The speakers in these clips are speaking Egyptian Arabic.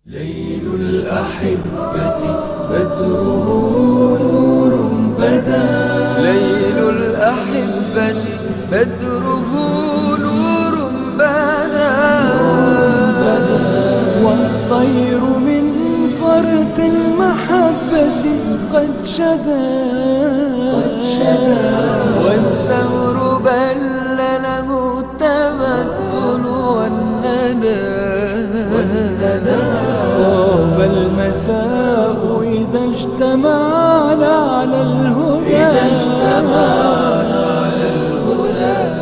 ليل الأحبة بدره نور بدا ليل الأحبة بدره نور بدا والطير من فرط المحبة قد شدا والثور بل له التمثل والندى طاب المساء إذا اجتمعنا على الهدى إذا اجتمعنا على الهدى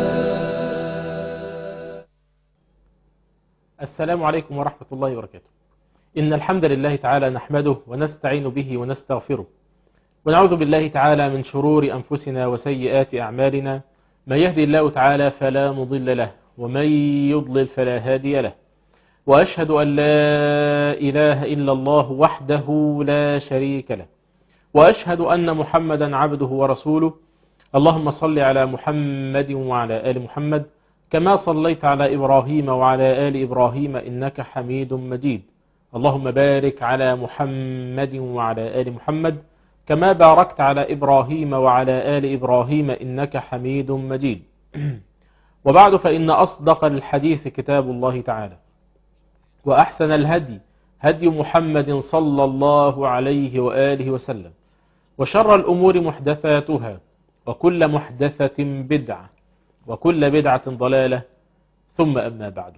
السلام عليكم ورحمة الله وبركاته إن الحمد لله تعالى نحمده ونستعين به ونستغفره ونعوذ بالله تعالى من شرور أنفسنا وسيئات أعمالنا من يهدي الله تعالى فلا مضل له ومن يضلل فلا هادي له وأشهد أن لا إله إلا الله وحده لا شريك له وأشهد أن محمدا عبده ورسوله اللهم صل على محمد وعلى آل محمد كما صليت على إبراهيم وعلى آل إبراهيم إنك حميد مجيد اللهم بارك على محمد وعلى آل محمد كما باركت على إبراهيم وعلى آل إبراهيم إنك حميد مجيد وبعد فإن أصدق الحديث كتاب الله تعالى وأحسن الهدي هدي محمد صلى الله عليه وآله وسلم وشر الأمور محدثاتها وكل محدثة بدعة وكل بدعة ضلالة ثم أما بعد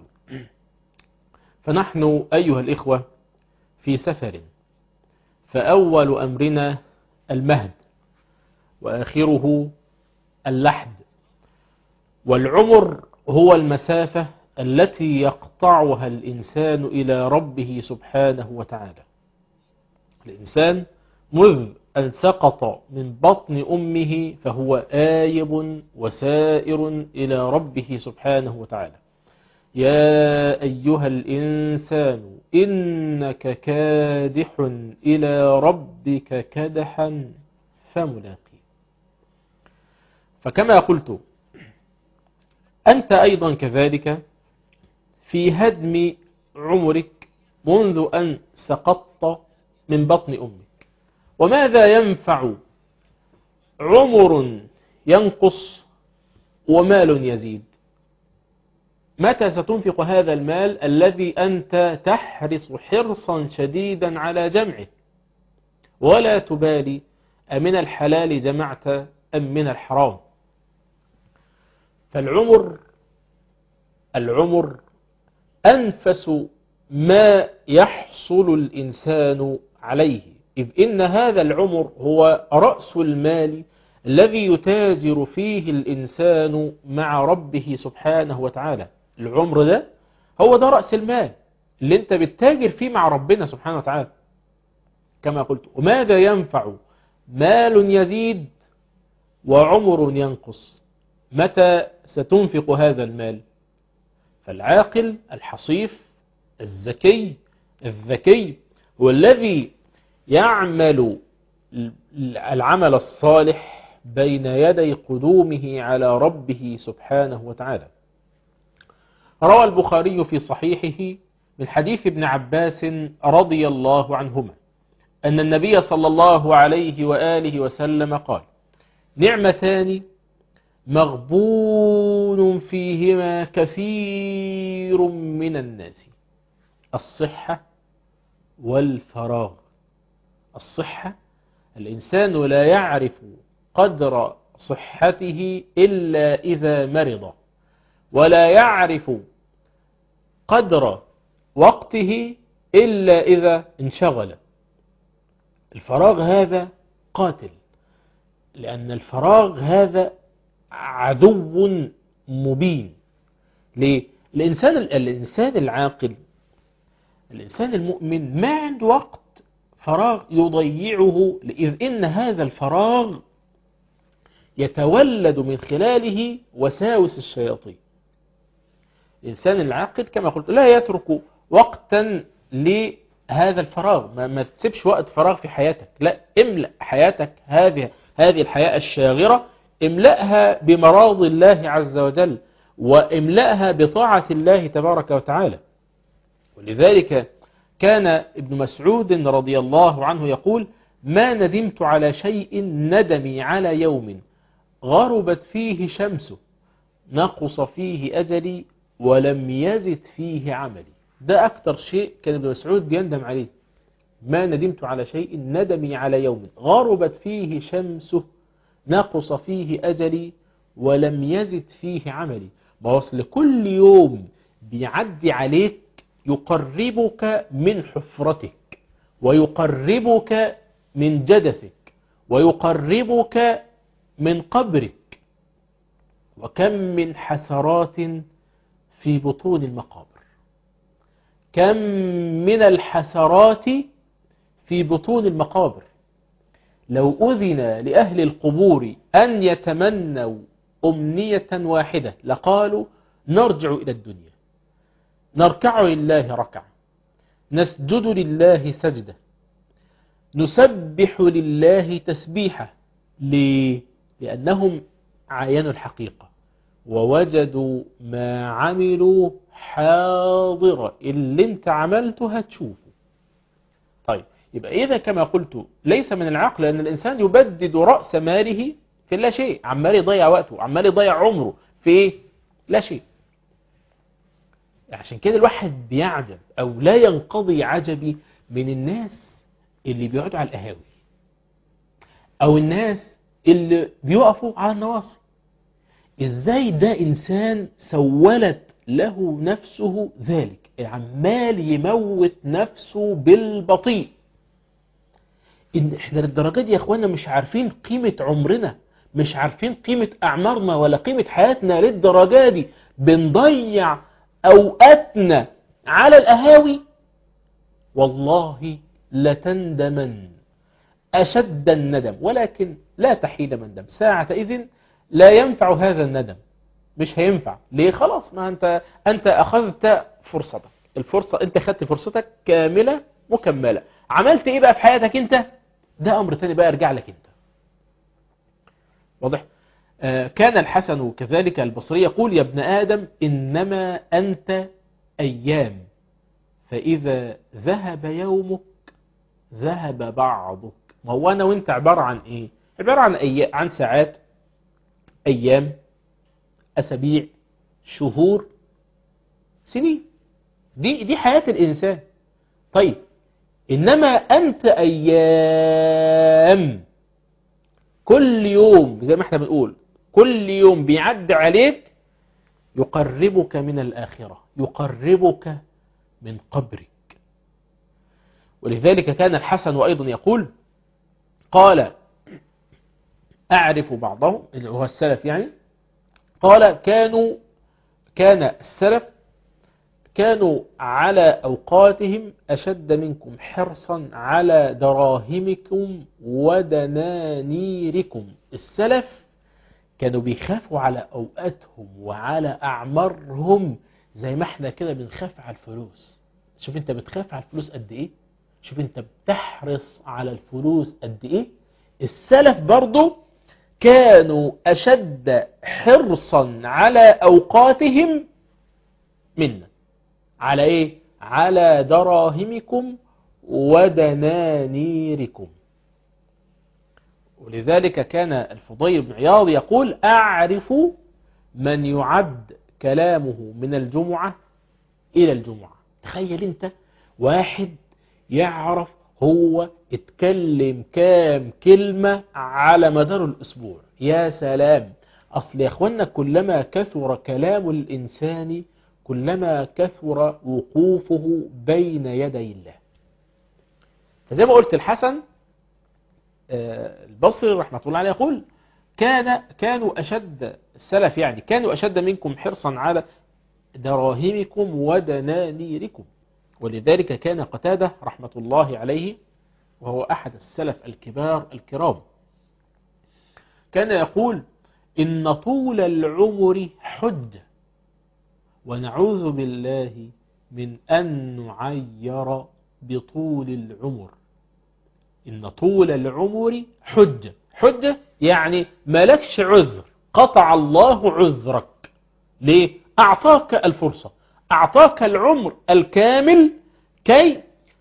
فنحن أيها الإخوة في سفر فأول أمرنا المهد وآخره اللحد والعمر هو المسافة التي يقطعها الإنسان إلى ربه سبحانه وتعالى الإنسان مذ أن سقط من بطن أمه فهو آيب وسائر إلى ربه سبحانه وتعالى يا أيها الإنسان إنك كادح إلى ربك كدحا فملاقيه فكما قلت أنت أيضا كذلك في هدم عمرك منذ أن سقطت من بطن أمك وماذا ينفع عمر ينقص ومال يزيد متى ستنفق هذا المال الذي أنت تحرص حرصا شديدا على جمعه ولا تبالي أمن الحلال جمعت أم من الحرام فالعمر العمر أنفس ما يحصل الإنسان عليه إذ إن هذا العمر هو رأس المال الذي يتاجر فيه الإنسان مع ربه سبحانه وتعالى العمر ده هو ده رأس المال اللي انت بتتاجر فيه مع ربنا سبحانه وتعالى كما قلت وماذا ينفع مال يزيد وعمر ينقص متى ستنفق هذا المال فالعاقل الحصيف الذكي الذكي هو الذي يعمل العمل الصالح بين يدي قدومه على ربه سبحانه وتعالى روى البخاري في صحيحه من حديث ابن عباس رضي الله عنهما أن النبي صلى الله عليه وآله وسلم قال نعمتان مغبون فيهما كثير من الناس الصحة والفراغ الصحة الإنسان لا يعرف قدر صحته إلا إذا مرض ولا يعرف قدر وقته إلا إذا انشغل الفراغ هذا قاتل لأن الفراغ هذا عدو مبين ليه؟ الإنسان, الإنسان العاقل الإنسان المؤمن ما عنده وقت فراغ يضيعه إذ إن هذا الفراغ يتولد من خلاله وساوس الشياطين الإنسان العاقل كما قلت لا يترك وقتا لهذا الفراغ ما, ما تسيبش وقت فراغ في حياتك لا املأ حياتك هذه هذه الحياة الشاغرة املأها بمراض الله عز وجل واملأها بطاعة الله تبارك وتعالى ولذلك كان ابن مسعود رضي الله عنه يقول ما ندمت على شيء ندمي على يوم غربت فيه شمسه نقص فيه أجلي ولم يزد فيه عملي ده أكتر شيء كان ابن مسعود بيندم عليه ما ندمت على شيء ندمي على يوم غربت فيه شمسه نقص فيه أجلي ولم يزد فيه عملي ما وصل كل يوم بيعدي عليك يقربك من حفرتك ويقربك من جدثك ويقربك من قبرك وكم من حسرات في بطون المقابر كم من الحسرات في بطون المقابر لو أذن لأهل القبور أن يتمنوا أمنية واحدة لقالوا نرجع إلى الدنيا نركع لله ركعة نسجد لله سجدة نسبح لله تسبيحة ليه؟ لأنهم عاينوا الحقيقة ووجدوا ما عملوا حاضرة اللي انت عملته هتشوفه طيب يبقى إذا كما قلت ليس من العقل أن الإنسان يبدد رأس ماله في لا شيء عمال يضيع وقته عمال يضيع عمره في إيه؟ لا شيء عشان كده الواحد بيعجب أو لا ينقضي عجبي من الناس اللي بيقعدوا على القهاوي أو الناس اللي بيقفوا على النواصي إزاي ده إنسان سولت له نفسه ذلك عمال يموت نفسه بالبطيء إن إحنا للدرجة دي يا أخوانا مش عارفين قيمة عمرنا مش عارفين قيمة أعمارنا ولا قيمة حياتنا للدرجة دي بنضيع أوقاتنا على القهاوي والله لتندمن أشد الندم ولكن لا تحيد من دم ساعة إذن لا ينفع هذا الندم مش هينفع ليه خلاص ما أنت, أنت أخذت فرصتك الفرصة أنت خدت فرصتك كاملة مكملة عملت إيه بقى في حياتك أنت ده أمر تاني بقى يرجع لك أنت واضح آه كان الحسن كذلك البصري يقول يا ابن آدم إنما أنت أيام فإذا ذهب يومك ذهب بعضك ما هو أنا وانت عبارة عن إيه عبارة عن, أي... عن ساعات أيام أسابيع شهور سنين دي, دي حياة الإنسان طيب إنما أنت أيام كل يوم زي ما احنا بنقول كل يوم بيعد عليك يقربك من الآخرة يقربك من قبرك ولذلك كان الحسن أيضا يقول قال أعرف بعضهم اللي هو السلف يعني قال كانوا كان السلف كانوا على أوقاتهم أشد منكم حرصا على دراهمكم ودنانيركم السلف كانوا بيخافوا على أوقاتهم وعلى أعمارهم زي ما احنا كده بنخاف على الفلوس شوف انت بتخاف على الفلوس قد ايه شوف انت بتحرص على الفلوس قد ايه السلف برضو كانوا أشد حرصا على أوقاتهم منا على ايه على دراهمكم ودنانيركم ولذلك كان الفضيل بن عياض يقول أعرف من يعد كلامه من الجمعة إلى الجمعة تخيل انت واحد يعرف هو اتكلم كام كلمة على مدار الأسبوع يا سلام أصل يا أخوانا كلما كثر كلام الإنسان كلما كثر وقوفه بين يدي الله فزي ما قلت الحسن البصري رحمة الله عليه يقول كان كانوا أشد السلف يعني كانوا أشد منكم حرصا على دراهمكم ودنانيركم ولذلك كان قتادة رحمة الله عليه وهو أحد السلف الكبار الكرام كان يقول إن طول العمر حجة ونعوذ بالله من أن نعير بطول العمر إن طول العمر حجة حجة يعني ملكش عذر قطع الله عذرك ليه أعطاك الفرصة أعطاك العمر الكامل كي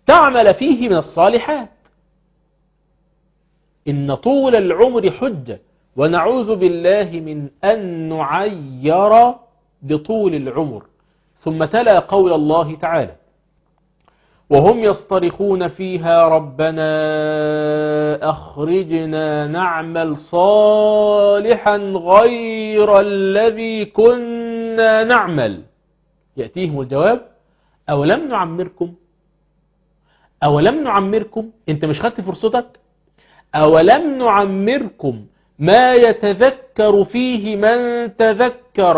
تعمل فيه من الصالحات إن طول العمر حجة ونعوذ بالله من أن نعير بطول العمر ثم تلا قول الله تعالى وهم يصطرخون فيها ربنا أخرجنا نعمل صالحا غير الذي كنا نعمل يأتيهم الجواب أولم نعمركم أولم نعمركم أنت مش خدت فرصتك أولم نعمركم ما يتذكر فيه من تذكر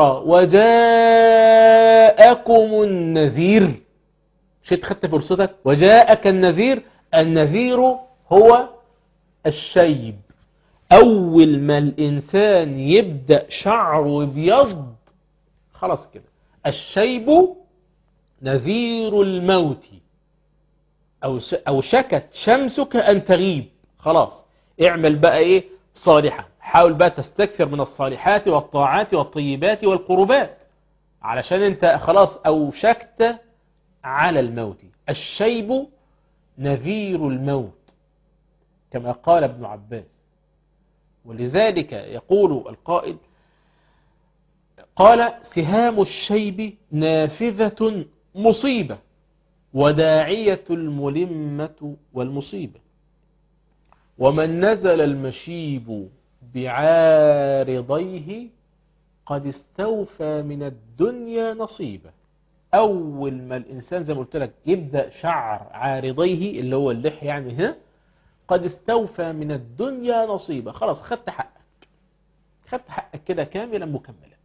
وجاءكم النذير شئت خدت فرصتك وجاءك النذير النذير هو الشيب أول ما الإنسان يبدأ شعره يبيض خلاص كده الشيب نذير الموت أو أو شكت شمسك أن تغيب خلاص اعمل بقى إيه صالحا حاول بقى تستكثر من الصالحات والطاعات والطيبات والقربات علشان انت خلاص أوشكت على الموت الشيب نذير الموت كما قال ابن عباس ولذلك يقول القائل قال سهام الشيب نافذة مصيبة وداعية الملمة والمصيبة ومن نزل المشيب بعارضيه قد استوفى من الدنيا نصيبه أول ما الإنسان زي ما قلت لك يبدأ شعر عارضيه اللي هو اللحية يعني هنا قد استوفى من الدنيا نصيبه خلاص خدت حقك خدت حقك كده كاملا مكملا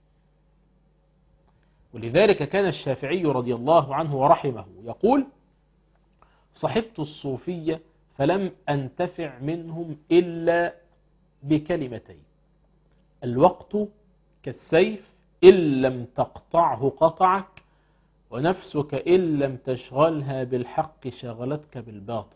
ولذلك كان الشافعي رضي الله عنه ورحمه يقول صحبت الصوفية فلم أنتفع منهم إلا بكلمتين الوقت كالسيف إن لم تقطعه قطعك ونفسك إن لم تشغلها بالحق شغلتك بالباطل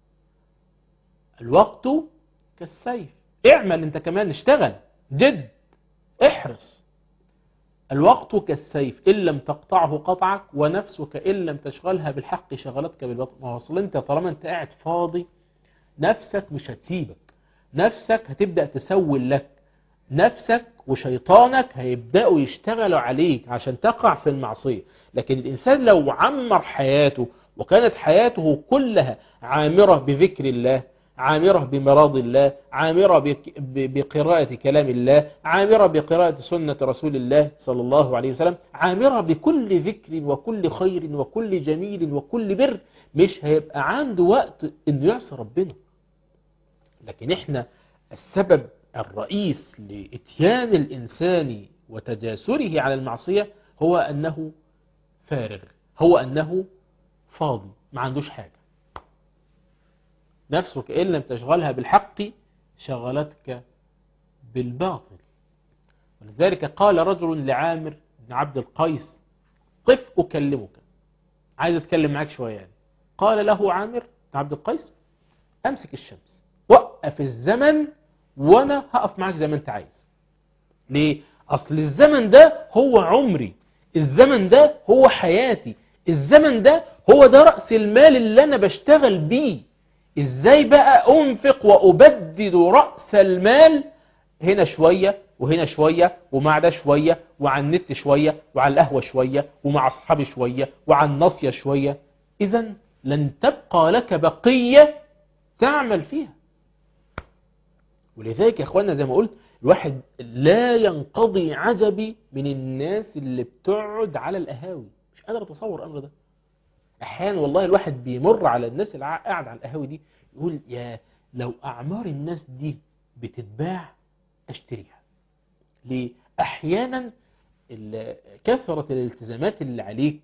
الوقت كالسيف اعمل انت كمان اشتغل جد احرص الوقت كالسيف إن لم تقطعه قطعك ونفسك إن لم تشغلها بالحق شغلتك بالباطل ما وصل انت طالما انت قاعد فاضي نفسك مش هتسيبك نفسك هتبدأ تسول لك نفسك وشيطانك هيبدأوا يشتغلوا عليك عشان تقع في المعصية لكن الإنسان لو عمر حياته وكانت حياته كلها عامرة بذكر الله عامرة بمراض الله عامرة بقراءة كلام الله عامرة بقراءة سنة رسول الله صلى الله عليه وسلم عامرة بكل ذكر وكل خير وكل جميل وكل بر مش هيبقى عنده وقت انه يعصي ربنا لكن احنا السبب الرئيس لإتيان الإنسان وتجاسره على المعصية هو أنه فارغ هو أنه فاضي ما عندوش حاجة نفسك إن لم تشغلها بالحق شغلتك بالباطل ولذلك قال رجل لعامر بن عبد القيس قف أكلمك عايز أتكلم معاك شوية يعني قال له عامر بن عبد القيس أمسك الشمس وقف الزمن وانا هقف معاك زي ما انت عايز ليه اصل الزمن ده هو عمري الزمن ده هو حياتي الزمن ده هو ده رأس المال اللي انا بشتغل بيه ازاي بقى انفق وابدد رأس المال هنا شوية وهنا شوية ومع ده شوية وعلى النت شوية وعلى القهوة شوية ومع اصحابي شوية وعلى الناصية شوية اذا لن تبقى لك بقية تعمل فيها ولذلك يا اخوانا زي ما قلت الواحد لا ينقضي عجبي من الناس اللي بتقعد على القهاوي مش قادر اتصور الامر ده احيانا والله الواحد بيمر على الناس اللي قاعد على القهاوي دي يقول يا لو اعمار الناس دي بتتباع اشتريها ليه احيانا كثرة الالتزامات اللي عليك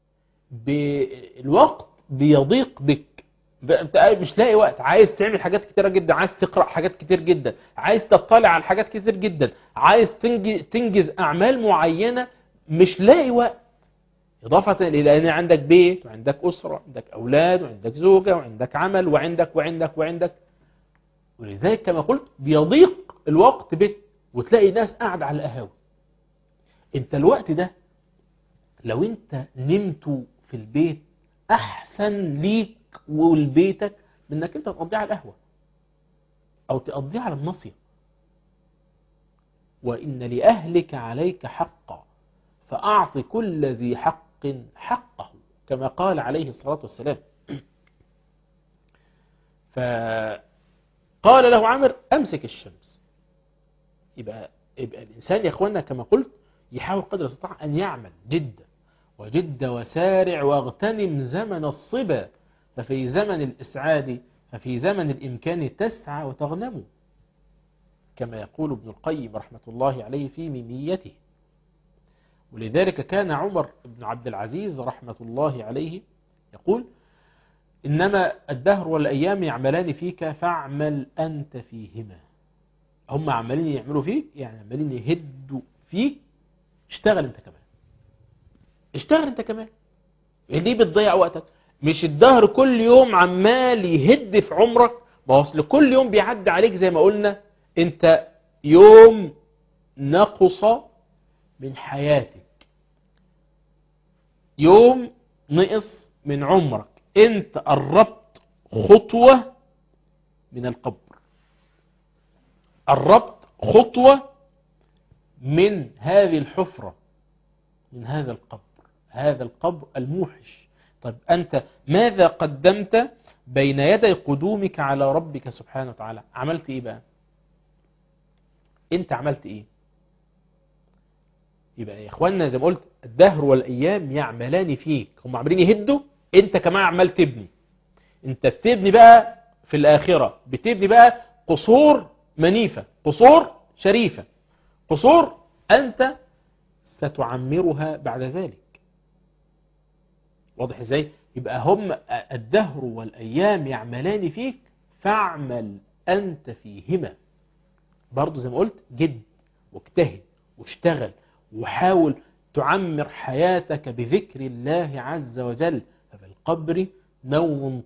الوقت بيضيق بك انت مش لاقي وقت عايز تعمل حاجات كتيرة جدا عايز تقرأ حاجات كتير جدا عايز تطلع على حاجات كتير جدا عايز تنجز, تنجز اعمال معينة مش لاقي وقت اضافة الى ان عندك بيت وعندك اسرة وعندك اولاد وعندك زوجة وعندك عمل وعندك وعندك وعندك ولذلك كما قلت بيضيق الوقت بك وتلاقي ناس قاعدة على القهاوي انت الوقت ده لو انت نمت في البيت احسن ليك ولبيتك من انك انت تقضيه على القهوة او تقضيه على النصية وان لأهلك عليك حقا فأعط كل ذي حق حقه كما قال عليه الصلاة والسلام فقال له عمر أمسك الشمس يبقى, يبقى الإنسان يا أخوانا كما قلت يحاول قدر استطاع أن يعمل جدا وجد وسارع واغتنم زمن الصبا ففي زمن الإسعاد ففي زمن الإمكان تسعى وتغنم كما يقول ابن القيم رحمة الله عليه في ميميته ولذلك كان عمر بن عبد العزيز رحمة الله عليه يقول إنما الدهر والأيام يعملان فيك فاعمل أنت فيهما هم عمالين يعملوا فيك يعني عمالين يهدوا فيك اشتغل انت كمان اشتغل انت كمان دي بتضيع وقتك مش الدهر كل يوم عمال يهد في عمرك ما هو اصل كل يوم بيعدي عليك زي ما قلنا انت يوم نقص من حياتك يوم نقص من عمرك انت قربت خطوة من القبر قربت خطوة من هذه الحفرة من هذا القبر هذا القبر الموحش طيب أنت ماذا قدمت بين يدي قدومك على ربك سبحانه وتعالى عملت إيه بقى أنت عملت إيه يبقى يا إخواننا زي ما قلت الدهر والأيام يعملان فيك هم عمالين يهدوا أنت كمان عمال تبني أنت بتبني بقى في الآخرة بتبني بقى قصور منيفة قصور شريفة قصور أنت ستعمرها بعد ذلك واضح ازاي يبقى هم الدهر والأيام يعملان فيك فاعمل أنت فيهما برضو زي ما قلت جد واجتهد واشتغل وحاول تعمر حياتك بذكر الله عز وجل ففي القبر نوم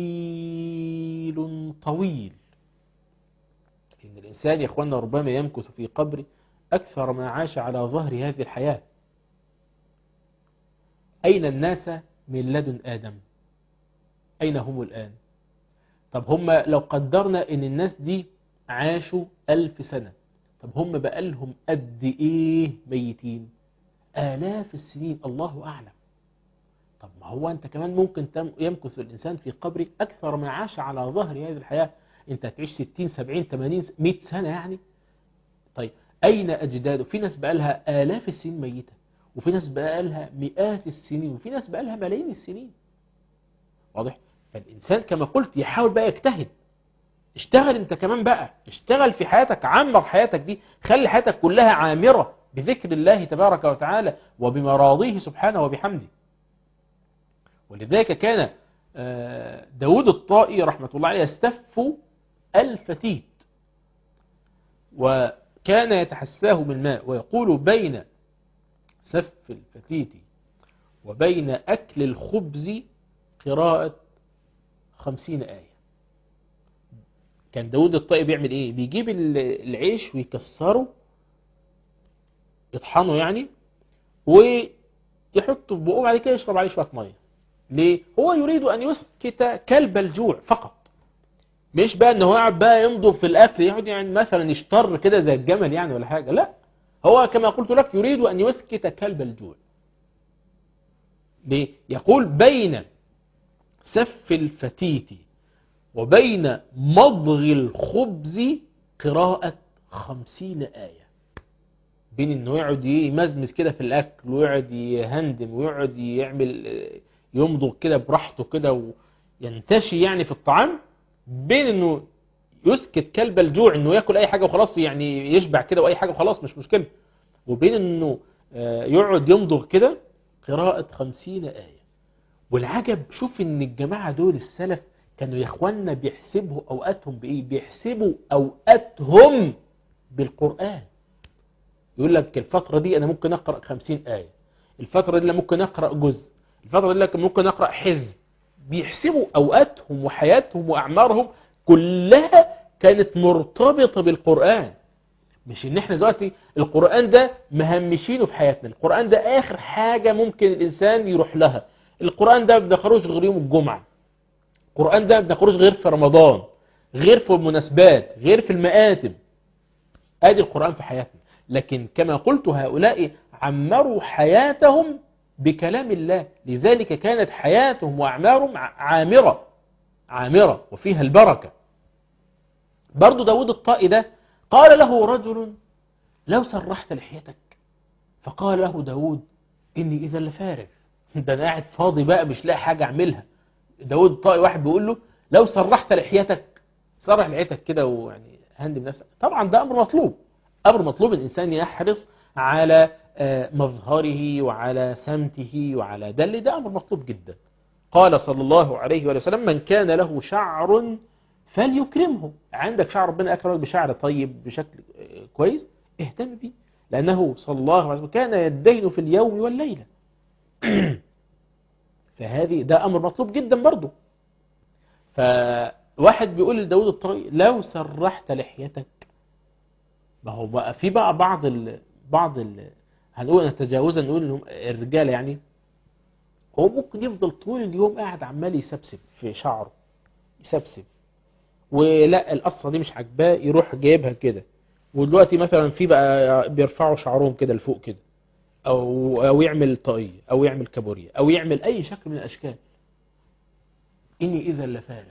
طويل طويل إن الإنسان يا أخوانا ربما يمكث في قبره أكثر ما عاش على ظهر هذه الحياة أين الناس من لدن آدم أين هم الآن طب هم لو قدرنا أن الناس دي عاشوا ألف سنة طب هم بقالهم قد إيه ميتين آلاف السنين الله أعلم طب ما هو أنت كمان ممكن يمكث الإنسان في قبره أكثر ما عاش على ظهر هذه الحياة أنت هتعيش 60 70 80 100 سنة يعني طيب أين أجداده في ناس بقالها آلاف السنين ميتة وفي ناس بقالها مئات السنين وفي ناس بقالها ملايين السنين واضح فالإنسان كما قلت يحاول بقى يجتهد اشتغل انت كمان بقى اشتغل في حياتك عمر حياتك دي خلي حياتك كلها عامرة بذكر الله تبارك وتعالى وبمراضيه سبحانه وبحمده ولذلك كان داود الطائي رحمة الله عليه يستف الفتيت وكان يتحساه بالماء ويقول بين سف الفتيت وبين أكل الخبز قراءة خمسين آية كان داود الطائي بيعمل ايه بيجيب العيش ويكسره يطحنه يعني ويحطه في بقه بعد كده يشرب عليه شوية مية ليه هو يريد أن يسكت كلب الجوع فقط مش بقى ان هو يقعد بقى يمضغ في الاكل يقعد يعني مثلا يشتر كده زي الجمل يعني ولا حاجة لا هو كما قلت لك يريد ان يسكت كلب الجوع ليه يقول بين سف الفتيت وبين مضغ الخبز قراءة خمسين آية بين انه يقعد يمزمز كده في الاكل ويقعد يهندم ويقعد يعمل يمضغ كده براحته كده وينتشي يعني في الطعام بين انه يسكت كلب الجوع انه ياكل اي حاجة وخلاص يعني يشبع كده واي حاجة وخلاص مش مشكلة وبين انه يقعد يمضغ كده قراءة خمسين آية والعجب شوف ان الجماعة دول السلف كانوا يا اخوانا بيحسبوا اوقاتهم بايه بيحسبوا اوقاتهم بالقرآن يقول لك الفترة دي انا ممكن اقرأ خمسين آية الفترة دي ممكن اقرأ جزء الفترة دي ممكن اقرأ حزب بيحسبوا اوقاتهم وحياتهم واعمارهم كلها كانت مرتبطة بالقرآن مش ان احنا دلوقتي القرآن ده مهمشينه في حياتنا القرآن ده اخر حاجة ممكن الانسان يروح لها القرآن ده ما بنقروش غير يوم الجمعة القرآن ده ما بنقروش غير في رمضان غير في المناسبات غير في المآتم ادي القرآن في حياتنا لكن كما قلت هؤلاء عمروا حياتهم بكلام الله لذلك كانت حياتهم وأعمارهم عامرة عامرة وفيها البركة برضو داود الطائي ده قال له رجل لو سرحت لحيتك فقال له داود إني إذا لفارغ ده أنا قاعد فاضي بقى مش لاقي حاجة أعملها داود الطائي واحد بيقول له لو سرحت لحيتك سرح لحيتك كده ويعني هندم نفسك طبعا ده أمر مطلوب أمر مطلوب الإنسان يحرص على مظهره وعلى سمته وعلى دل ده أمر مطلوب جدا قال صلى الله عليه وسلم من كان له شعر فليكرمه عندك شعر ربنا أكرمك بشعر طيب بشكل كويس اهتم به لأنه صلى الله عليه وسلم كان يدين في اليوم والليلة فهذه ده أمر مطلوب جدا برضه فواحد بيقول لداود الطائي لو سرحت لحيتك ما هو بقى في بقى بعض ال بعض ال هنقول نتجاوزا نقول انهم الرجاله يعني هو ممكن يفضل طول اليوم قاعد عمال يسبسب في شعره يسبسب ولا القصه دي مش عاجباه يروح جايبها كده ودلوقتي مثلا في بقى بيرفعوا شعرهم كده لفوق كده او او يعمل طاقيه او يعمل كابوريا او يعمل اي شكل من الاشكال اني اذا لفارغ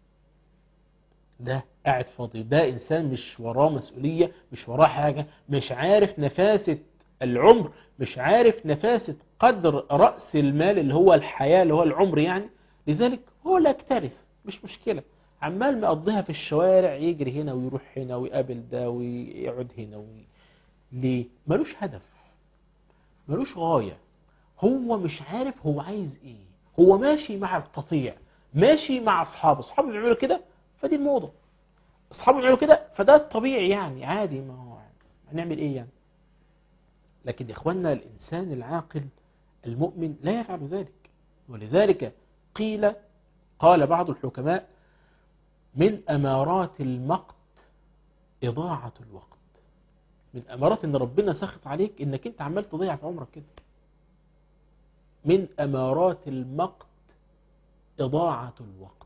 ده قاعد فاضي ده انسان مش وراه مسؤوليه مش وراه حاجه مش عارف نفاسه العمر مش عارف نفاسة قدر رأس المال اللي هو الحياة اللي هو العمر يعني لذلك هو لا يكترث مش مشكلة عمال مقضيها في الشوارع يجري هنا ويروح هنا ويقابل ده ويقعد هنا وي... ليه؟ ملوش هدف ملوش غاية هو مش عارف هو عايز ايه هو ماشي مع القطيع ماشي مع اصحابه اصحابه بيعملوا كده فدي الموضة اصحابه بيعملوا كده فده الطبيعي يعني عادي ما هو هنعمل ايه يعني لكن يا إخواننا الإنسان العاقل المؤمن لا يفعل ذلك ولذلك قيل قال بعض الحكماء من أمارات المقت إضاعة الوقت من أمارات أن ربنا سخط عليك أنك أنت عمال تضيع في عمرك كده من أمارات المقت إضاعة الوقت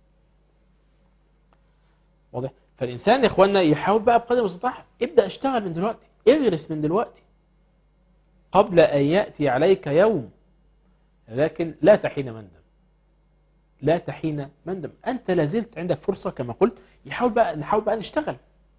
واضح فالإنسان يا إخواننا يحاول بقى بقدر المستطاع ابدأ اشتغل من دلوقتي اغرس من دلوقتي قبل أن يأتي عليك يوم لكن لا تحين مندم لا تحين مندم أنت لازلت عندك فرصة كما قلت يحاول بقى نحاول بقى نشتغل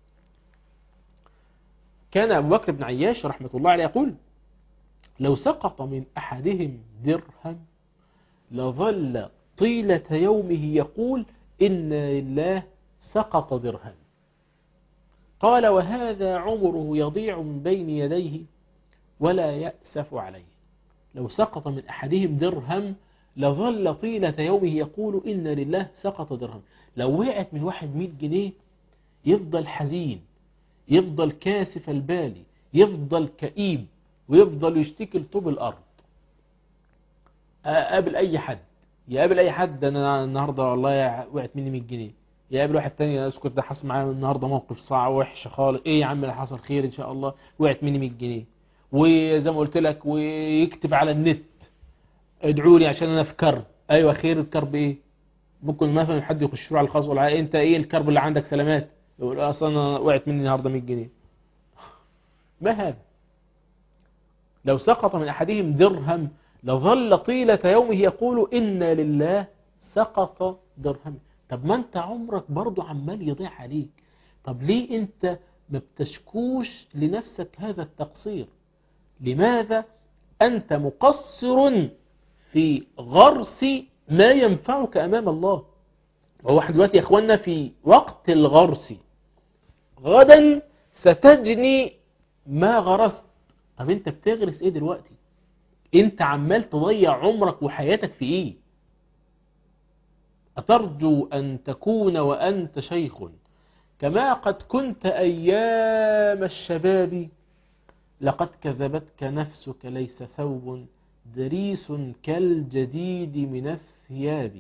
كان أبو بكر بن عياش رحمة الله عليه يقول لو سقط من أحدهم درهم لظل طيلة يومه يقول إن لله سقط درهم قال وهذا عمره يضيع من بين يديه ولا يأسف عليه لو سقط من أحدهم درهم لظل طيلة يومه يقول إن لله سقط درهم لو وقعت من واحد مئة جنيه يفضل حزين يفضل كاسف البال يفضل كئيب ويفضل يشتكي لطوب الأرض أقابل أي حد يقابل أي حد أنا النهاردة والله وقعت مني 100 جنيه يقابل واحد تاني اسكت ده حصل معايا النهاردة موقف صعب وحش خالص ايه يا عم اللي حصل خير ان شاء الله وقعت مني 100 جنيه وزي ما قلت لك ويكتب على النت ادعوا لي عشان انا في كرب ايوه خير الكرب ايه ممكن مثلا حد يخش على الخاص ولا انت ايه الكرب اللي عندك سلامات يقول اصلا انا وقعت مني النهارده 100 جنيه ما هذا لو سقط من احدهم درهم لظل طيلة يومه يقول إن لله سقط درهم طب ما انت عمرك برضو عمال يضيع عليك طب ليه انت ما بتشكوش لنفسك هذا التقصير لماذا أنت مقصر في غرس ما ينفعك أمام الله وهو احنا دلوقتي يا اخوانا في وقت الغرس غدا ستجني ما غرست طب انت بتغرس ايه دلوقتي انت عمال تضيع عمرك وحياتك في ايه أترجو أن تكون وأنت شيخ كما قد كنت أيام الشباب لقد كذبتك نفسك ليس ثوب دريس كالجديد من الثياب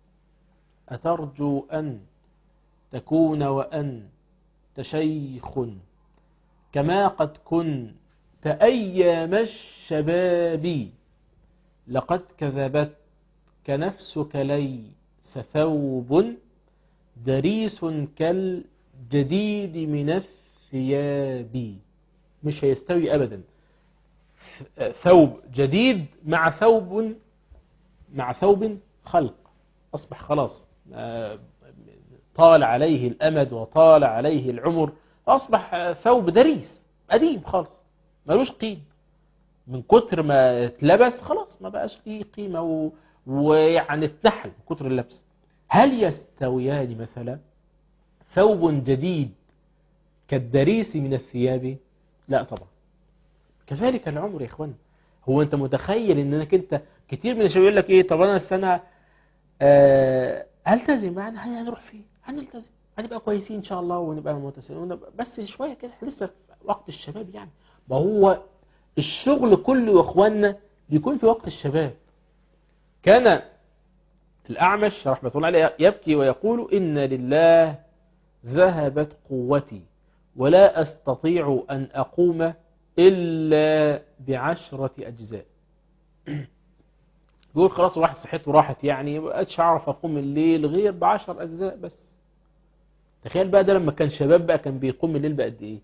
أترجو أن تكون وأنت شيخ كما قد كنت أيام الشباب لقد كذبتك نفسك ليس ثوب دريس كالجديد من الثياب مش هيستوي أبدا ثوب جديد مع ثوب مع ثوب خلق أصبح خلاص طال عليه الأمد وطال عليه العمر أصبح ثوب دريس قديم خالص ملوش قيمة من كتر ما اتلبس خلاص ما بقاش فيه قيمة و... ويعني اتنحل من كتر اللبس هل يستويان مثلا ثوب جديد كالدريس من الثياب لا طبعا كذلك العمر يا اخوان هو انت متخيل انك انت كتير من الشباب يقول لك ايه طب انا السنه آه هلتزم يعني هنروح فين هنلتزم هنبقى كويسين ان شاء الله ونبقى متسلمين بس شويه كده لسه في وقت الشباب يعني ما هو الشغل كله يا اخواننا بيكون في وقت الشباب كان الأعمش رحمة الله عليه يبكي ويقول إن لله ذهبت قوتي ولا أستطيع أن أقوم إلا بعشرة أجزاء بيقول خلاص الواحد صحته راحت يعني مبقتش أعرف أقوم الليل غير بعشر أجزاء بس تخيل بقى ده لما كان شباب بقى كان بيقوم الليل بقد إيه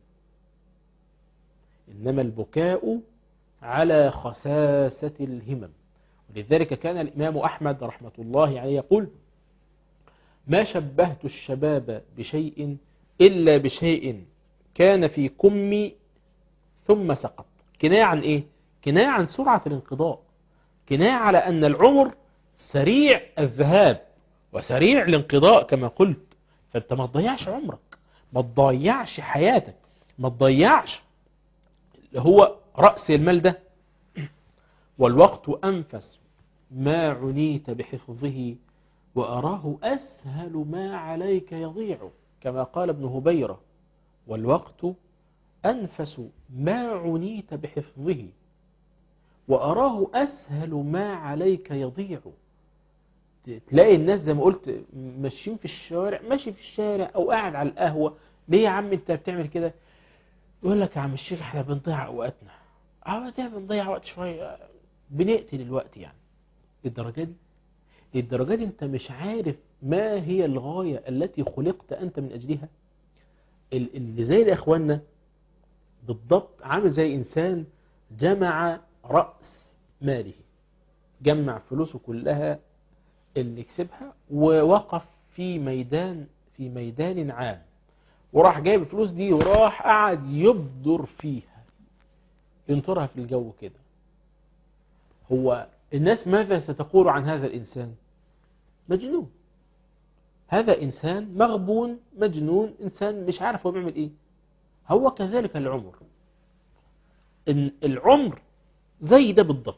إنما البكاء على خساسة الهمم ولذلك كان الإمام أحمد رحمة الله عليه يقول ما شبهت الشباب بشيء إلا بشيء كان في كمي ثم سقط كناية عن إيه؟ كناية عن سرعة الانقضاء كناية على أن العمر سريع الذهاب وسريع الانقضاء كما قلت فأنت ما تضيعش عمرك ما تضيعش حياتك ما تضيعش هو رأس المال ده والوقت أنفس ما عنيت بحفظه وأراه أسهل ما عليك يضيع كما قال ابن هبيرة والوقت أنفس ما عنيت بحفظه وأراه أسهل ما عليك يضيع تلاقي الناس زي ما قلت ماشيين في الشوارع ماشي في الشارع أو قاعد على القهوة ليه يا عم انت بتعمل كده يقول لك يا عم الشيخ احنا بنضيع اوقاتنا اه ده بنضيع وقت شوية بنقتل الوقت يعني للدرجة دي للدرجة دي انت مش عارف ما هي الغاية التي خلقت انت من اجلها اللي زي ده اخواننا بالضبط عامل زي انسان جمع رأس ماله جمع فلوسه كلها اللي كسبها ووقف في ميدان في ميدان عام وراح جايب الفلوس دي وراح قعد يبدر فيها ينطرها في الجو كده هو الناس ماذا ستقول عن هذا الإنسان مجنون هذا إنسان مغبون مجنون إنسان مش عارف هو بيعمل إيه هو كذلك العمر إن العمر زي ده بالضبط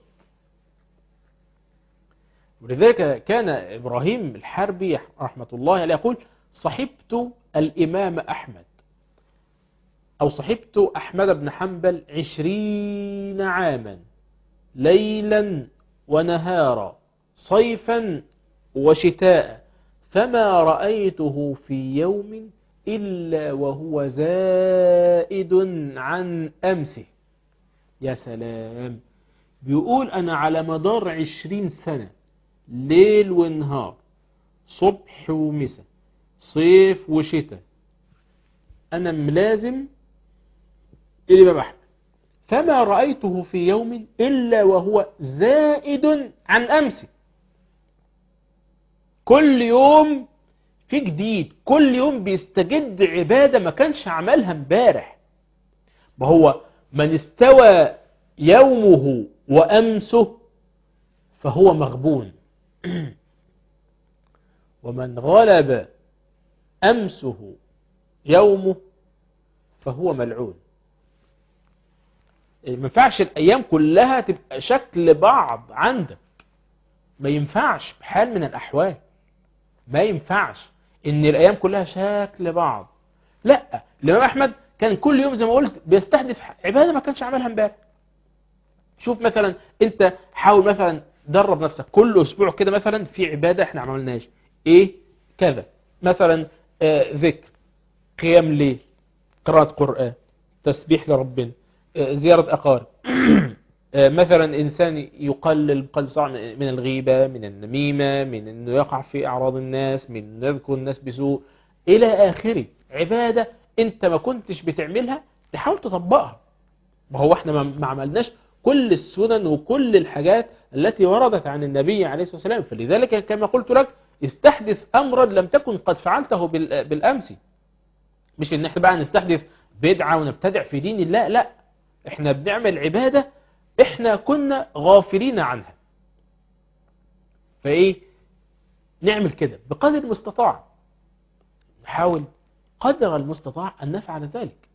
ولذلك كان إبراهيم الحربي رحمة الله عليه يقول صحبت الإمام أحمد أو صحبت أحمد بن حنبل عشرين عاما ليلا ونهارا صيفا وشتاء فما رأيته في يوم إلا وهو زائد عن أمسه يا سلام بيقول أنا على مدار عشرين سنة ليل ونهار صبح ومساء صيف وشتاء أنا ملازم الإمام أحمد فما رأيته في يوم إلا وهو زائد عن أمسه كل يوم في جديد كل يوم بيستجد عبادة ما كانش عملها امبارح ما هو من استوى يومه وأمسه فهو مغبون ومن غلب أمسه يومه فهو ملعون ما ينفعش الأيام كلها تبقى شكل بعض عندك ما ينفعش بحال من الأحوال ما ينفعش ان الأيام كلها شكل بعض لا الإمام أحمد كان كل يوم زي ما قلت بيستحدث عبادة ما كانش عملها امبارح شوف مثلا انت حاول مثلا درب نفسك كل اسبوع كده مثلا في عبادة احنا عملناش ايه كذا مثلا آه ذكر قيام ليل قراءة قرآن تسبيح لربنا آه زيارة اقارب آه، مثلا إنسان يقلل قلب صعب من الغيبة من النميمة من أنه يقع في أعراض الناس من أنه يذكر الناس بسوء إلى آخره عبادة أنت ما كنتش بتعملها تحاول تطبقها ما هو احنا ما ما عملناش كل السنن وكل الحاجات التي وردت عن النبي عليه الصلاة والسلام فلذلك كما قلت لك استحدث أمرا لم تكن قد فعلته بال- بالأمس مش ان احنا بقى نستحدث بدعة ونبتدع في دين الله لا احنا بنعمل عبادة احنا كنا غافلين عنها فايه نعمل كده بقدر المستطاع نحاول قدر المستطاع ان نفعل ذلك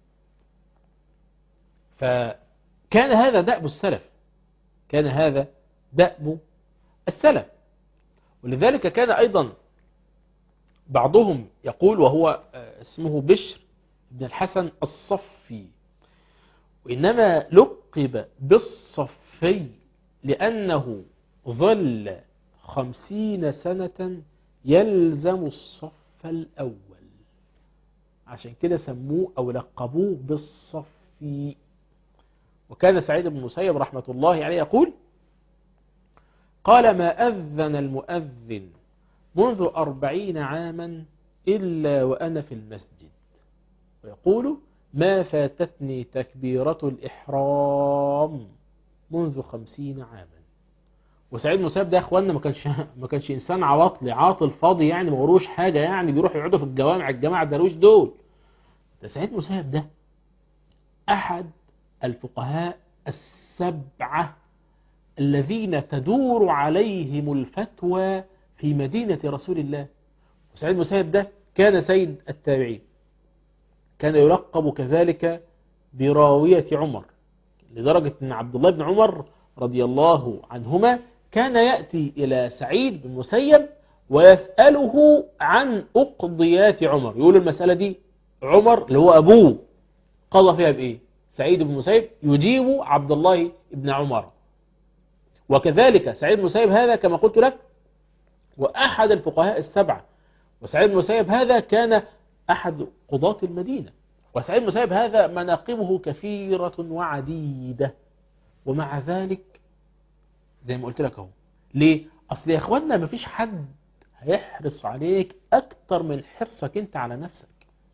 فكان هذا دأب السلف كان هذا دأب السلف ولذلك كان أيضا بعضهم يقول وهو آه، اسمه بشر بن الحسن الصفي وإنما لقب بالصفي لأنه ظل خمسين سنة يلزم الصف الأول عشان كده سموه أو لقبوه بالصفي وكان سعيد بن المسيب رحمة الله عليه يقول قال ما أذن المؤذن منذ أربعين عاما إلا وأنا في المسجد ويقول ما فاتتني تكبيرة الإحرام منذ خمسين عاما وسعيد مساب ده يا اخوانا ما كانش ما كانش انسان عواطلي عاطل فاضي يعني ما وروش حاجه يعني بيروح يقعدوا في الجوامع الجماعه الدرويش دول ده سعيد مساب ده احد الفقهاء السبعه الذين تدور عليهم الفتوى في مدينه رسول الله وسعيد مساب ده كان سيد التابعين كان يلقب كذلك براويه عمر لدرجه ان عبد الله بن عمر رضي الله عنهما كان يأتي إلى سعيد بن مسيب ويسأله عن أقضيات عمر يقول المسألة دي عمر اللي هو أبوه قضى فيها بإيه سعيد بن مسيب يجيب عبد الله بن عمر وكذلك سعيد بن مسيب هذا كما قلت لك وأحد الفقهاء السبعة وسعيد بن مسيب هذا كان أحد قضاة المدينة وسعيد بن مسيب هذا مناقبه كثيرة وعديدة ومع ذلك زي ما قلت لك اهو ليه اصل يا اخوانا مفيش حد هيحرص عليك اكتر من حرصك انت على نفسك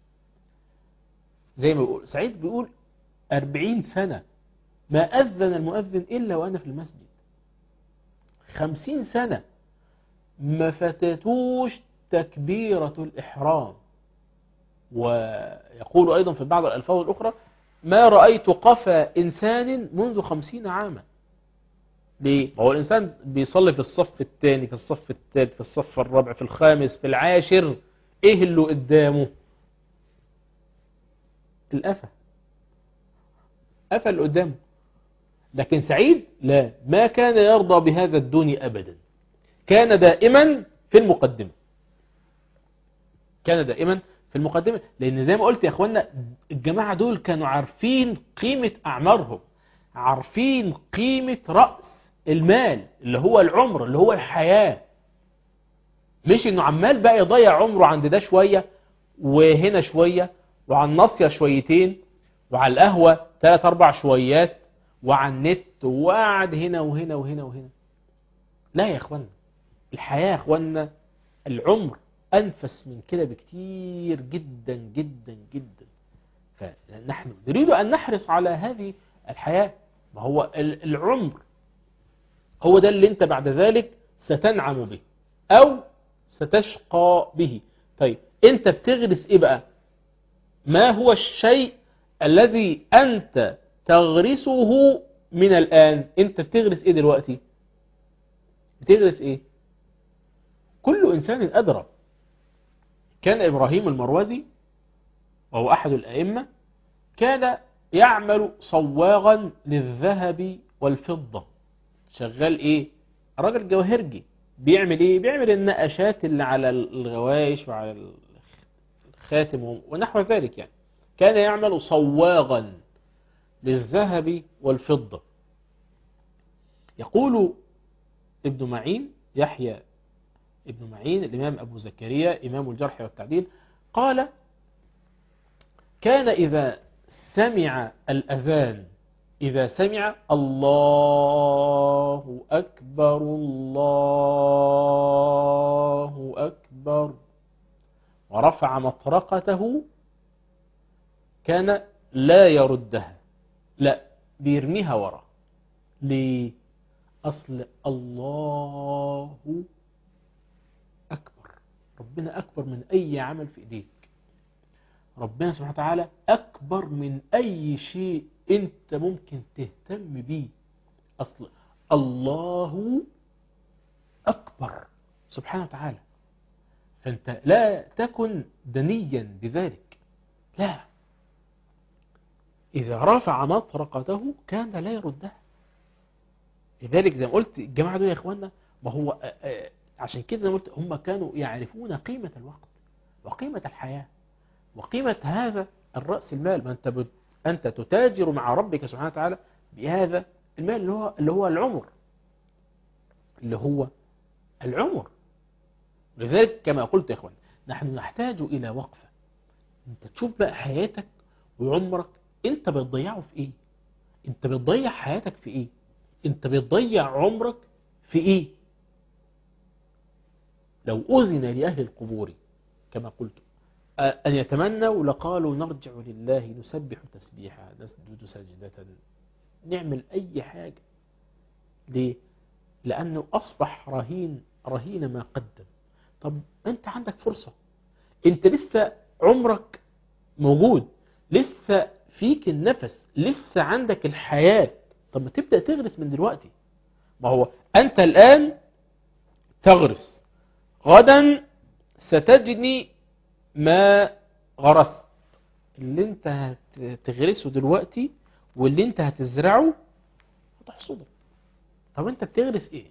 زي ما بيقول سعيد بيقول أربعين سنة ما أذن المؤذن إلا وأنا في المسجد خمسين سنة ما فتتوش تكبيرة الإحرام ويقول أيضا في بعض الألفاظ الأخرى ما رأيت قفا إنسان منذ خمسين عاما ليه؟ ما هو الإنسان بيصلي في الصف الثاني في الصف الثالث في الصف الرابع في الخامس في العاشر إيه اللي قدامه الأفا أفا اللي قدامه لكن سعيد لا ما كان يرضى بهذا الدون أبدا كان دائما في المقدمة كان دائما في المقدمة لأن زي ما قلت يا أخوانا الجماعة دول كانوا عارفين قيمة أعمارهم عارفين قيمة رأس المال اللي هو العمر اللي هو الحياة مش انه عمال بقى يضيع عمره عند ده شوية وهنا شوية وعلى الناصية شويتين وعلى القهوة ثلاث اربع شويات وعلى النت وقعد هنا وهنا وهنا وهنا لا يا اخوانا الحياة يا اخوانا العمر انفس من كده بكتير جدا جدا جدا فنحن نريد ان نحرص على هذه الحياة ما هو العمر هو ده اللي انت بعد ذلك ستنعم به او ستشقى به طيب انت بتغرس ايه بقى ما هو الشيء الذي انت تغرسه من الان انت بتغرس ايه دلوقتي بتغرس ايه كل انسان ادرى كان ابراهيم المروزي وهو احد الائمه كان يعمل صواغا للذهب والفضه شغال ايه راجل جواهرجي بيعمل ايه بيعمل النقشات اللي على الغوايش وعلى الخاتم ونحو ذلك يعني كان يعمل صواغا للذهب والفضة يقول ابن معين يحيى ابن معين الإمام أبو زكريا إمام الجرح والتعديل قال كان إذا سمع الأذان إذا سمع الله أكبر الله أكبر ورفع مطرقته كان لا يردها لا بيرميها ورا ليه أصل الله أكبر ربنا أكبر من أي عمل في إيديك ربنا سبحانه وتعالى أكبر من أي شيء أنت ممكن تهتم بيه أصل الله أكبر سبحانه وتعالى فأنت لا تكن دنيا بذلك لا إذا رفع مطرقته كان لا يردها لذلك زي ما قلت الجماعة دول يا إخواننا ما هو آه، آه، عشان كده زي ما قلت هم كانوا يعرفون قيمة الوقت وقيمة الحياة وقيمة هذا الرأس المال ما أنت بت... أنت تتاجر مع ربك سبحانه وتعالى بهذا المال اللي هو اللي هو العمر اللي هو العمر لذلك كما قلت يا إخوان نحن نحتاج إلى وقفة أنت تشوف بقى حياتك وعمرك أنت بتضيعه في إيه أنت بتضيع حياتك في إيه أنت بتضيع عمرك في إيه لو أذن لأهل القبور كما قلت أن يتمنوا لقالوا نرجع لله نسبح تسبيحا نسجد سجدة نعمل أي حاجة ليه؟ لأنه أصبح رهين رهين ما قدم طب أنت عندك فرصة أنت لسه عمرك موجود لسه فيك النفس لسه عندك الحياة طب ما تبدأ تغرس من دلوقتي ما هو أنت الآن تغرس غدا ستجني ما غرست اللي انت هتغرسه دلوقتي واللي انت هتزرعه هتحصده طب انت بتغرس ايه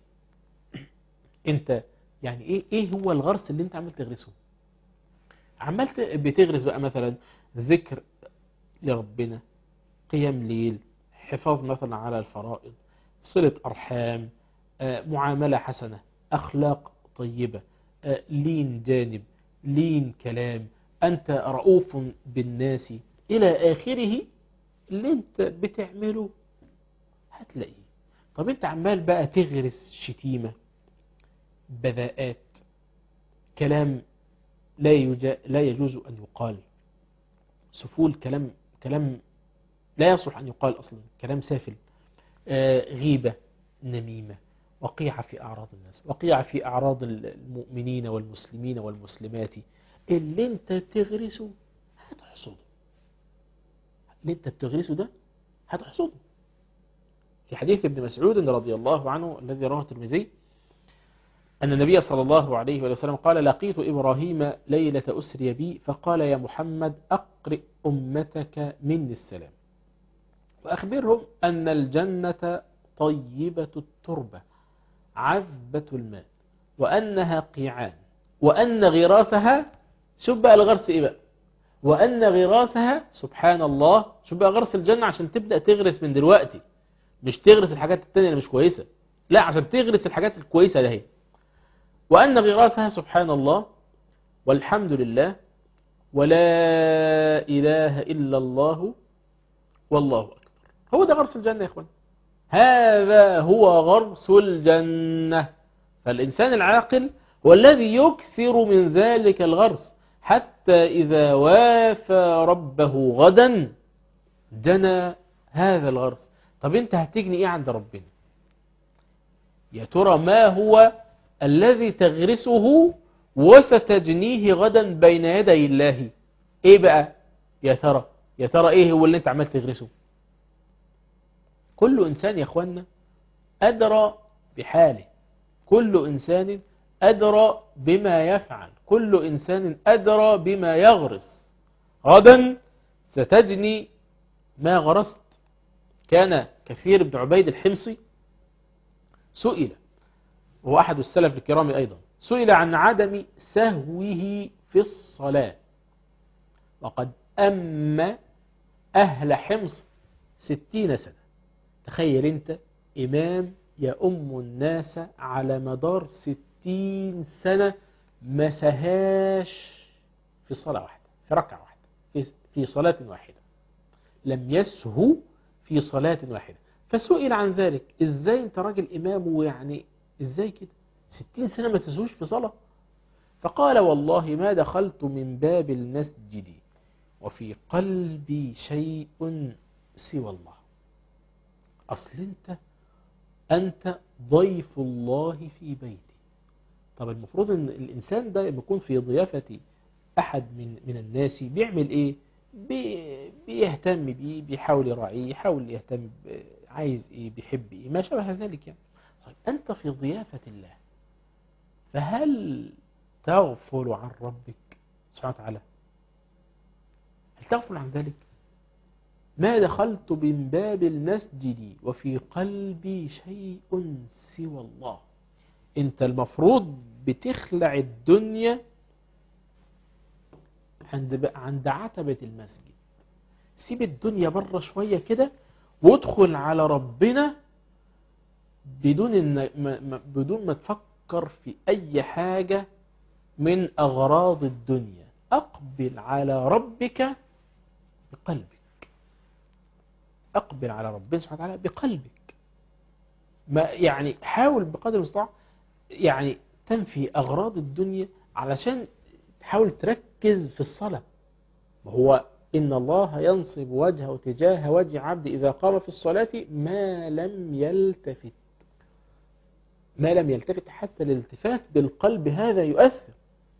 انت يعني ايه ايه هو الغرس اللي انت عمال تغرسه عمال ت- بتغرس بقى مثلا ذكر لربنا قيام ليل حفاظ مثلا على الفرائض صلة أرحام آه، معاملة حسنة أخلاق طيبة آه، لين جانب لين كلام أنت رؤوف بالناس إلى آخره اللي أنت بتعمله هتلاقيه طب أنت عمال بقى تغرس شتيمة بذاءات كلام لا, يجا لا يجوز أن يقال سفول كلام كلام لا يصلح أن يقال أصلا كلام سافل آه، غيبة نميمة وقيعة في أعراض الناس وقيعة في أعراض المؤمنين والمسلمين والمسلمات اللي انت بتغرسه هتحصده اللي انت بتغرسه ده هتحصده في حديث ابن مسعود رضي الله عنه الذي رواه الترمذي أن النبي صلى الله عليه وسلم قال لقيت إبراهيم ليلة أسري بي فقال يا محمد أقرئ أمتك مني السلام وأخبرهم أن الجنة طيبة التربة عذبة الماء وأنها قيعان وأن غراسها شوف بقى الغرس إيه بقى وأن غراسها سبحان الله شوف بقى غرس الجنة عشان تبدأ تغرس من دلوقتي مش تغرس الحاجات التانية اللي مش كويسة لا عشان تغرس الحاجات الكويسة ده هي وأن غراسها سبحان الله والحمد لله ولا إله إلا الله والله أكبر هو ده غرس الجنة يا إخوان هذا هو غرس الجنة فالإنسان العاقل هو الذي يكثر من ذلك الغرس حتى إذا وافى ربه غدا جنى هذا الغرس طب انت هتجني ايه عند ربنا يا ترى ما هو الذي تغرسه وستجنيه غدا بين يدي الله ايه بقى يا ترى يا ترى ايه هو اللي انت عمال تغرسه كل انسان يا اخوانا ادرى بحاله كل انسان ادرى بما يفعل كل انسان ادرى بما يغرس غدا ستجني ما غرست كان كثير بن عبيد الحمصي سئل وهو أحد السلف الكرام أيضا سئل عن عدم سهوه في الصلاة وقد أم أهل حمص ستين سنة تخيل أنت إمام يأم الناس على مدار ستين سنة ما سهاش في صلاة واحدة في ركعة واحدة في- في صلاة واحدة لم يسهو في صلاة واحدة فسئل عن ذلك ازاي انت راجل امام ويعني ازاي كده ستين سنة ما تزهوش في صلاة فقال والله ما دخلت من باب المسجد وفي قلبي شيء سوى الله أصل أنت أنت ضيف الله في بيتي طب المفروض أن الإنسان ده لما يكون في ضيافة أحد من من الناس بيعمل إيه بي بيهتم بيه بيحاول يراعيه يحاول يهتم ب- عايز إيه بيحب إيه ما شابه ذلك يعني طيب أنت في ضيافة الله فهل تغفل عن ربك سبحانه وتعالى هل تغفل عن ذلك ما دخلت من باب المسجد وفي قلبي شيء سوى الله انت المفروض بتخلع الدنيا عند عند عتبة المسجد سيب الدنيا بره شوية كده وادخل على ربنا بدون إن ما ما- بدون ما تفكر في أي حاجة من أغراض الدنيا أقبل على ربك بقلبك أقبل على ربنا سبحانه وتعالى بقلبك ما يعني حاول بقدر المستطاع يعني تنفي أغراض الدنيا علشان تحاول تركز في الصلاة وهو إن الله ينصب وجهه تجاه وجه عبد إذا قام في الصلاة ما لم يلتفت ما لم يلتفت حتى الالتفات بالقلب هذا يؤثر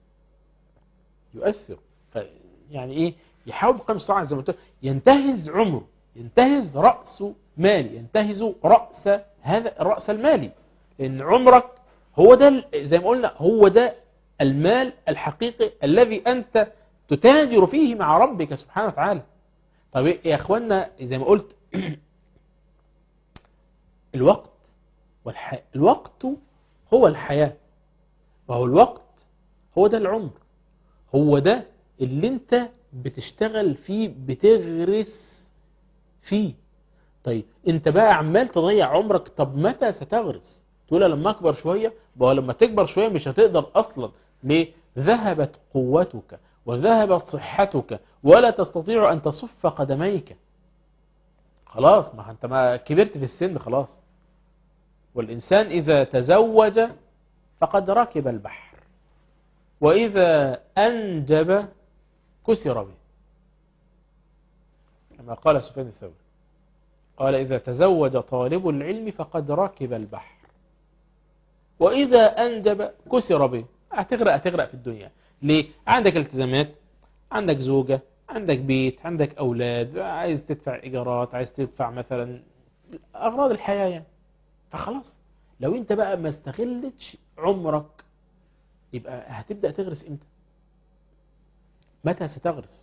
يؤثر ف يعني ايه يحاول بقدر المستطاع زي ما قلت لك، ينتهز عمره ينتهز رأس مالي ينتهز رأس هذا الرأس المالي لأن عمرك هو ده ال- زي ما قلنا هو ده المال الحقيقي الذي أنت تتاجر فيه مع ربك سبحانه وتعالى طب إيه يا أخوانا زي ما قلت الوقت والح... الوقت هو الحياة وهو الوقت هو ده العمر هو ده اللي انت بتشتغل فيه بتغرس فيه طيب انت بقى عمال تضيع عمرك طب متى ستغرس تقول لما اكبر شوية بقى لما تكبر شوية مش هتقدر اصلا ليه ذهبت قوتك وذهبت صحتك ولا تستطيع ان تصف قدميك خلاص ما انت ما كبرت في السن خلاص والإنسان إذا تزوج فقد ركب البحر وإذا أنجب كسر به كما قال سفيان الثوري قال إذا تزوج طالب العلم فقد ركب البحر وإذا أنجب كسر به هتغرق هتغرق في الدنيا ليه؟ عندك التزامات عندك زوجة عندك بيت عندك أولاد عايز تدفع إيجارات عايز تدفع مثلا أغراض الحياة يعني فخلاص لو انت بقى ما استغلتش عمرك يبقى هتبدأ تغرس امتى متى ستغرس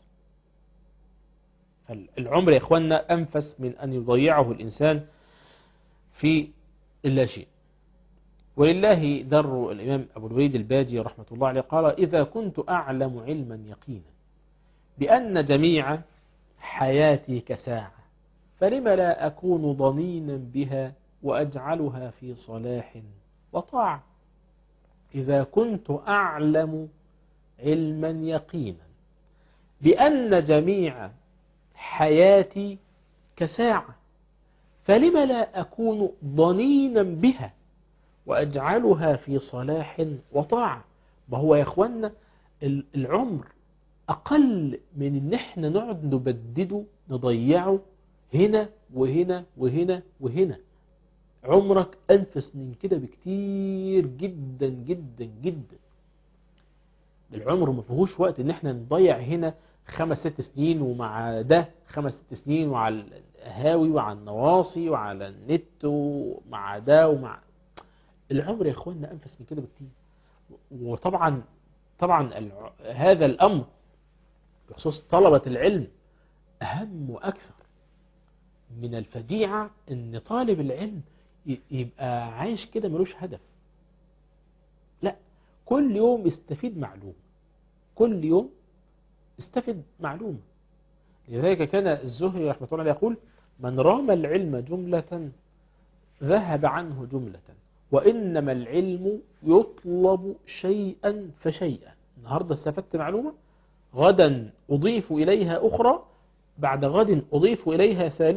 فالعمر يا اخوانا انفس من ان يضيعه الانسان في اللا شيء ولله در الامام ابو الوليد الباجي رحمة الله عليه قال اذا كنت اعلم علما يقينا بان جميع حياتي كساعة فلم لا اكون ضنينا بها وأجعلها في صلاح وطاعة إذا كنت أعلم علما يقينا بأن جميع حياتي كساعة فلم لا أكون ضنينا بها وأجعلها في صلاح وطاعة ما هو يا أخوانا العمر أقل من إن إحنا نقعد نبدده نضيعه هنا وهنا وهنا وهنا عمرك أنفس من كده بكتير جدا جدا جدا العمر ما فيهوش وقت ان احنا نضيع هنا خمس ست سنين ومع ده خمس ست سنين وعلى القهاوي وعلى النواصي وعلى النت ومع ده ومع العمر يا اخواننا انفس من كده بكتير وطبعا طبعا الع... هذا الامر بخصوص طلبة العلم اهم واكثر من الفجيعة ان طالب العلم يبقى عايش كده ملوش هدف لا كل يوم استفيد معلومة كل يوم استفد معلومة لذلك كان الزهري رحمة الله عليه يقول من رام العلم جملة ذهب عنه جملة وإنما العلم يطلب شيئا فشيئا النهاردة استفدت معلومة غدا أضيف إليها أخرى بعد غد أضيف إليها ثالثة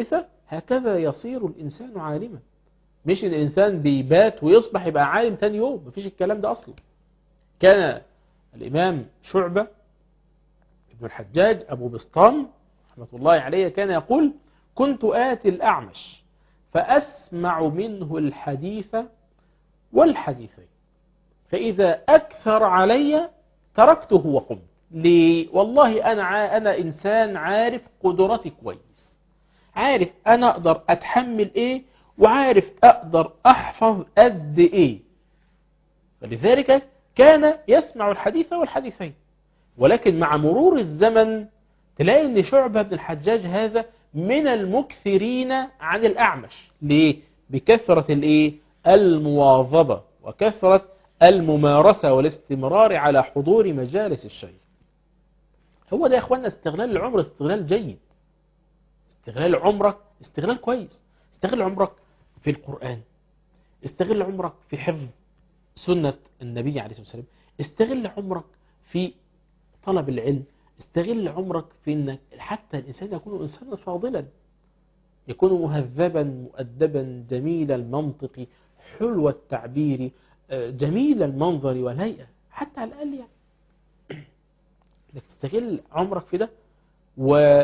هكذا يصير الإنسان عالما مش إن الإنسان بيبات ويصبح يبقى عالم تاني يوم مفيش الكلام ده أصلا كان الإمام شعبة ابن الحجاج أبو بسطام رحمة الله عليه كان يقول كنت آتي الأعمش فأسمع منه الحديث والحديثين فإذا أكثر علي تركته وقمت ليه؟ والله أنا ع... أنا إنسان عارف قدرتي كويس عارف أنا أقدر أتحمل إيه وعارف أقدر أحفظ قد إيه فلذلك كان يسمع الحديث والحديثين ولكن مع مرور الزمن تلاقي ان شعبة بن الحجاج هذا من المكثرين عن الأعمش ليه؟ بكثرة الايه؟ المواظبة وكثرة الممارسة والاستمرار على حضور مجالس الشيء هو ده يا اخوانا استغلال العمر استغلال جيد استغلال عمرك استغلال كويس استغل عمرك في القرآن استغل عمرك في حفظ سنة النبي عليه الصلاة والسلام استغل عمرك في طلب العلم استغل عمرك في انك حتى الانسان يكون انسانا فاضلا يكون مهذبا مؤدبا جميل المنطق حلو التعبير جميل المنظر والهيئة حتى على الأقل يعني انك تستغل عمرك في ده و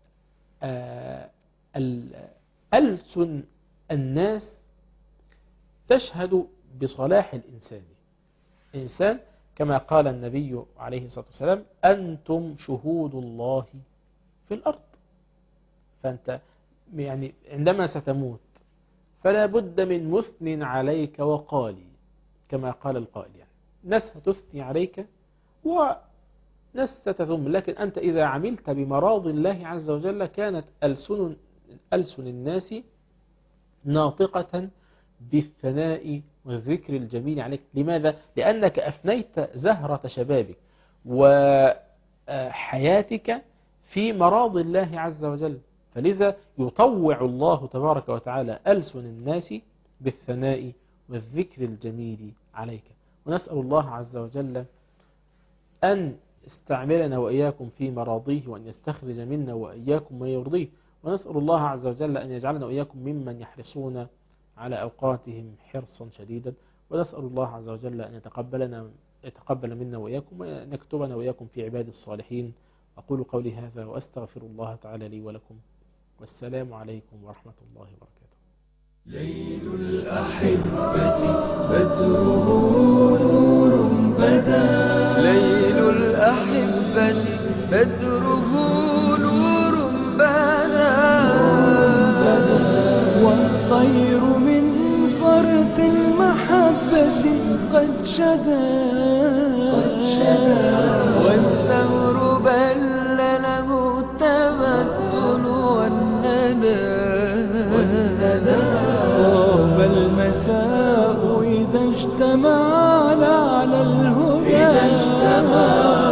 ألسن الناس تشهد بصلاح الإنسان الإنسان كما قال النبي عليه الصلاة والسلام أنتم شهود الله في الأرض فأنت يعني عندما ستموت فلا بد من مثن عليك وقالي كما قال القائل يعني ناس هتثني عليك وناس ستذم لكن أنت إذا عملت بمراض الله عز وجل كانت ألسن, ألسن الناس ناطقة بالثناء والذكر الجميل عليك لماذا؟ لأنك أفنيت زهرة شبابك وحياتك في مراض الله عز وجل فلذا يطوع الله تبارك وتعالى ألسن الناس بالثناء والذكر الجميل عليك ونسأل الله عز وجل أن استعملنا وإياكم في مراضيه وأن يستخرج منا وإياكم ما يرضيه ونسأل الله عز وجل أن يجعلنا وإياكم ممن يحرصون على أوقاتهم حرصا شديدا ونسأل الله عز وجل أن يتقبلنا يتقبل منا وإياكم وأن يكتبنا وإياكم في عباد الصالحين أقول قولي هذا وأستغفر الله تعالى لي ولكم والسلام عليكم ورحمة الله وبركاته ليل الأحبة بدره نور بدا ليل الأحبة بدره نور بدا والطير من فرط المحبة قد شدا والثمر بل له التمثل والندى طاب المساء إذا اجتمعنا على الهدى